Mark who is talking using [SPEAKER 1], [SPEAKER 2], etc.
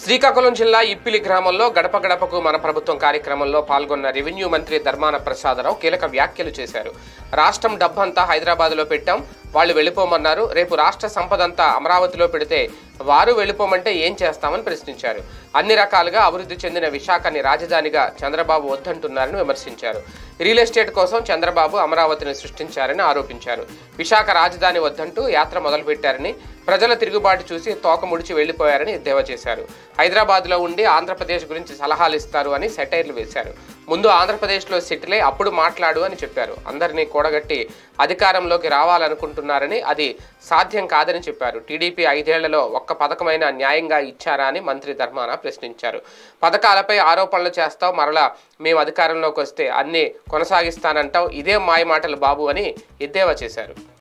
[SPEAKER 1] శ్రీకాకుళం జిల్లా ఇప్పిలి గ్రామంలో గడప గడపకు మన ప్రభుత్వం కార్యక్రమంలో పాల్గొన్న రెవెన్యూ మంత్రి ధర్మాన ప్రసాదరావు కీలక వ్యాఖ్యలు చేశారు రాష్ట్రం డబ్బంతా హైదరాబాద్లో పెట్టాం వాళ్ళు వెళ్ళిపోమన్నారు రేపు రాష్ట్ర సంపదంతా అమరావతిలో పెడితే వారు వెళ్ళిపోమంటే ఏం చేస్తామని ప్రశ్నించారు అన్ని రకాలుగా అభివృద్ధి చెందిన విశాఖని రాజధానిగా చంద్రబాబు వద్దంటున్నారని విమర్శించారు రియల్ ఎస్టేట్ కోసం చంద్రబాబు అమరావతిని సృష్టించారని ఆరోపించారు విశాఖ రాజధాని వద్దంటూ యాత్ర మొదలుపెట్టారని ప్రజల తిరుగుబాటు చూసి తోక ముడిచి వెళ్లిపోయారని ఎద్దేవా చేశారు హైదరాబాద్లో ఉండి ఆంధ్రప్రదేశ్ గురించి సలహాలు ఇస్తారు అని సెటైర్లు వేశారు ముందు ఆంధ్రప్రదేశ్లో సెటిలే అప్పుడు మాట్లాడు అని చెప్పారు అందరినీ కూడగట్టి అధికారంలోకి రావాలనుకుంటున్నారని అది సాధ్యం కాదని చెప్పారు టీడీపీ ఐదేళ్లలో ఒక్క పథకమైన న్యాయంగా ఇచ్చారా అని మంత్రి ధర్మాన ప్రశ్నించారు పథకాలపై ఆరోపణలు చేస్తావు మరలా మేము అధికారంలోకి వస్తే అన్నీ కొనసాగిస్తానంటావు ఇదే మాయ మాటలు బాబు అని ఎద్దేవా చేశారు